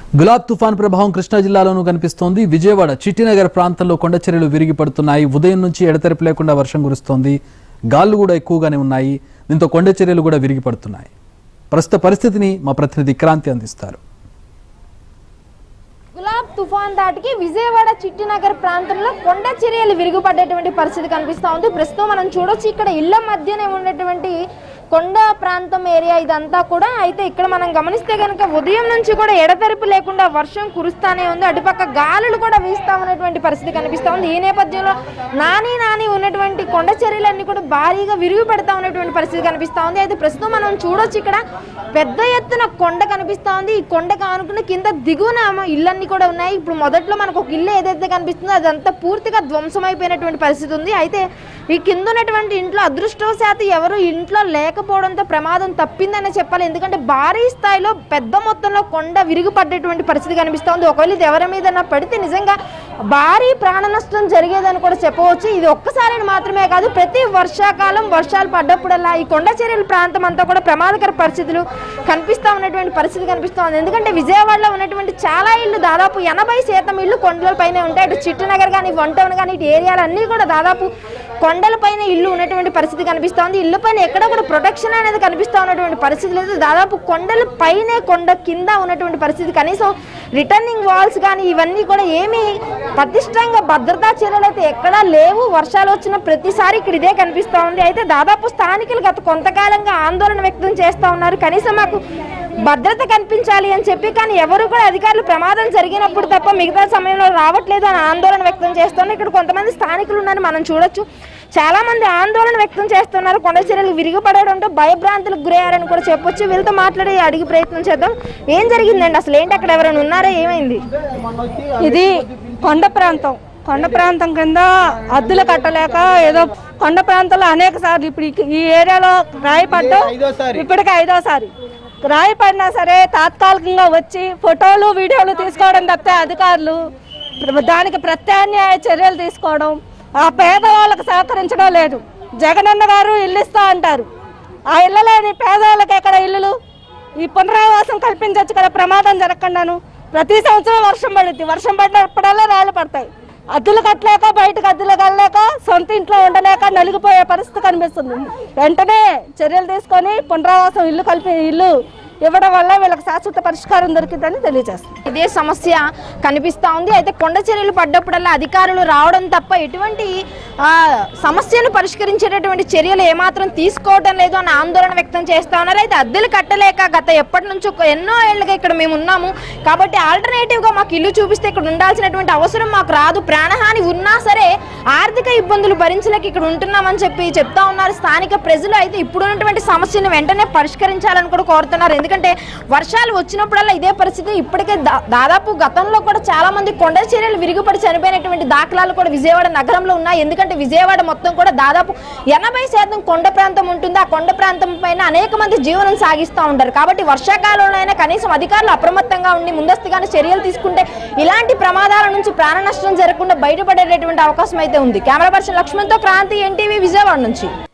గులాబ్ తుఫాన్ ప్రభావం కృష్ణా జిల్లాలోనూ కనిపిస్తోంది విజయవాడ చిట్టినగర్ ప్రాంతంలో కొండచర్యలు విరిగి పడుతున్నాయి ఉదయం నుంచి ఎడతెరిపి లేకుండా వర్షం కురుస్తోంది గాళ్లు కూడా ఎక్కువగానే ఉన్నాయి దీంతో కొండచర్యలు కూడా విరిగి పడుతున్నాయి ప్రస్తుత పరిస్థితిని మా ప్రతినిధి క్రాంతి అందిస్తారు గులాబ్ తుఫాన్ దాటికి విజయవాడ చిట్టినగర్ ప్రాంతంలో కొండ చర్యలు విరుగుపడ్డటువంటి పరిస్థితి కనిపిస్తా ఉంది ప్రస్తుతం మనం చూడొచ్చు ఇక్కడ ఇళ్ల మధ్యనే ఉన్నటువంటి కొండ ప్రాంతం ఏరియా ఇదంతా కూడా అయితే ఇక్కడ మనం గమనిస్తే కనుక ఉదయం నుంచి కూడా ఎడతెరిపి లేకుండా వర్షం కురుస్తానే ఉంది అటుపక్క గాలులు కూడా వీస్తా ఉన్నటువంటి పరిస్థితి కనిపిస్తా ఉంది ఈ నేపథ్యంలో నాని నాని ఉన్నటువంటి కొండ చర్యలన్నీ కూడా భారీగా విరిగి పెడతా ఉన్నటువంటి పరిస్థితి కనిపిస్తా ఉంది అయితే ప్రస్తుతం మనం చూడొచ్చు ఇక్కడ పెద్ద ఎత్తున కొండ కనిపిస్తా ఉంది ఈ కొండకు ఆనుకున్న కింద దిగువన ఏమో ఇళ్ళన్నీ కూడా ఉన్నాయి ఇప్పుడు మొదట్లో మనకు ఒక ఇల్లు ఏదైతే కనిపిస్తుందో అదంతా పూర్తిగా ధ్వంసమైపోయినటువంటి పరిస్థితి ఉంది అయితే ఈ కింద ఉన్నటువంటి ఇంట్లో అదృష్టవశాత్తు ఎవరు ఇంట్లో లేకపోవడంతో ప్రమాదం తప్పిందనే చెప్పాలి ఎందుకంటే భారీ స్థాయిలో పెద్ద మొత్తంలో కొండ విరిగిపడ్డటువంటి పరిస్థితి కనిపిస్తా ఉంది ఒకవేళ ఇది ఎవరి మీద పడితే నిజంగా భారీ ప్రాణ నష్టం జరిగేదని కూడా చెప్పవచ్చు ఇది ఒక్కసారి మాత్రమే కాదు ప్రతి వర్షాకాలం వర్షాలు పడ్డప్పుడల్లా ఈ కొండ చర్యల ప్రాంతం అంతా కూడా ప్రమాదకర పరిస్థితులు కనిపిస్తా ఉన్నటువంటి పరిస్థితి కనిపిస్తా ఉంది ఎందుకంటే విజయవాడలో ఉన్నటువంటి చాలా ఇళ్ళు దాదాపు ఎనభై శాతం ఇళ్ళు కొండల పైన ఉంటాయి అటు చిట్టునగర్ కానీ వన్ టౌన్ కానీ ఇటు ఏరియాలు అన్నీ కూడా దాదాపు కొండల పైన ఇల్లు ఉన్నటువంటి పరిస్థితి కనిపిస్తా ఉంది ఇల్లు పైన ఎక్కడ కూడా ప్రొటెక్షన్ అనేది కనిపిస్తా ఉన్నటువంటి పరిస్థితి లేదు దాదాపు కొండల పైనే కొండ కింద ఉన్నటువంటి పరిస్థితి కనీసం రిటర్నింగ్ వాల్స్ కానీ ఇవన్నీ కూడా ఏమీ పటిష్టంగా భద్రతా చర్యలు అయితే ఎక్కడా లేవు వర్షాలు వచ్చిన ప్రతిసారి ఇక్కడ ఇదే కనిపిస్తా ఉంది అయితే దాదాపు స్థానికులు గత కొంతకాలంగా ఆందోళన వ్యక్తం చేస్తా ఉన్నారు కనీసం మాకు భద్రత కనిపించాలి అని చెప్పి కానీ ఎవరు కూడా అధికారులు ప్రమాదం జరిగినప్పుడు తప్ప మిగతా సమయంలో రావట్లేదు అని ఆందోళన వ్యక్తం చేస్తున్నారు ఇక్కడ కొంతమంది స్థానికులు ఉన్నారని మనం చూడొచ్చు చాలా మంది ఆందోళన వ్యక్తం చేస్తున్నారు కొండ చర్యలు విరిగిపడడంతో భయభ్రాంతులకు గురయ్యారని కూడా చెప్పొచ్చు వీళ్ళతో మాట్లాడి అడిగి ప్రయత్నం చేద్దాం ఏం జరిగిందండి అసలు ఏంటి అక్కడ ఎవరైనా ఉన్నారా ఏమైంది ఇది కొండ ప్రాంతం కొండ ప్రాంతం కింద అద్దులు కట్టలేక ఏదో కొండ ప్రాంతంలో అనేక సార్లు ఇప్పుడు ఈ- ఈ ఏరియాలో రాయి పడ్డం ఇప్పటికే ఐదోసారి రాయి పడినా సరే తాత్కాలికంగా వచ్చి ఫోటోలు వీడియోలు తీసుకోవడం తప్పితే అధికారులు ప్ర- దానికి ప్రత్యామ్నాయ చర్యలు తీసుకోవడం ఆ పేదవాళ్ళకు సహకరించడం లేదు జగనన్న గారు ఇల్లు ఇస్తా అంటారు ఆ ఇళ్ళ లేని పేదవాళ్ళకి ఎక్కడ ఇల్లులు ఈ పునరావాసం కల్పించవచ్చు కదా ప్రమాదం జరగకుండాను ప్రతి సంవత్సరం వర్షం పడుద్ది వర్షం పడినప్పుడల్లా రాళ్ళు పడతాయి అద్దులు కట్టలేక బయటకు అద్దులు కట్టలేక సొంత ఇంట్లో ఉండలేక నలిగిపోయే పరిస్థితి కనిపిస్తుంది వెంటనే చర్యలు తీసుకొని పునరావాసం ఇల్లు కలిపి ఇల్లు ఇవ్వడం వల్ల వీళ్ళకి శాశ్వత పరిష్కారం దొరికిందని తెలియజేస్తుంది ఇదే సమస్య కనిపిస్తా ఉంది అయితే కొండ చర్యలు పడ్డప్పుడల్లా అధికారులు రావడం తప్ప ఎటువంటి ఆ, సమస్యను పరిష్కరించేటటువంటి చర్యలు ఏమాత్రం తీసుకోవడం లేదు అని ఆందోళన వ్యక్తం చేస్తా ఉన్నారు అయితే అద్దెలు కట్టలేక గత ఎప్పటి నుంచో కొ- ఎన్నో ఏళ్ళుగా ఇక్కడ మేము ఉన్నాము కాబట్టి ఆల్టర్నేటివ్ గా మాకు ఇల్లు చూపిస్తే ఇక్కడ ఉండాల్సినటువంటి అవసరం మాకు రాదు ప్రాణహాని ఉన్నా సరే ఆర్థిక ఇబ్బందులు భరించలేక ఇక్కడ ఉంటున్నామని చెప్పి చెప్తా ఉన్నారు స్థానిక ప్రజలు అయితే ఇప్పుడున్నటువంటి సమస్యను వెంటనే పరిష్కరించాలని కూడా కోరుతున్నారు ఎందుకంటే వర్షాలు వచ్చినప్పుడల్లా ఇదే పరిస్థితి ఇప్పటికే దా- దాదాపు గతంలో కూడా చాలా మంది కొండ చర్యలు విరుగుపడి చనిపోయినటువంటి దాఖలాలు కూడా విజయవాడ నగరంలో ఉన్నాయి ఎందుకంటే విజయవాడ మొత్తం కూడా దాదాపు ఎనభై శాతం కొండ ప్రాంతం ఉంటుంది ఆ కొండ ప్రాంతం పైన అనేక మంది జీవనం సాగిస్తూ ఉంటారు కాబట్టి వర్షాకాలంలో అయినా కనీసం అధికారులు అప్రమత్తంగానే ఉండి ముందస్తుగానే చర్యలు తీసుకుంటే ఇలాంటి ప్రమాదాల నుంచి ప్రాణ నష్టం జరగకుండా బయటపడేటటువంటి అవకాశం అయితే ఉంది కెమెరా పర్సన్ లక్ష్మణ్తో క్రాంతి ఎన్టీవీ విజయవాడ నుంచి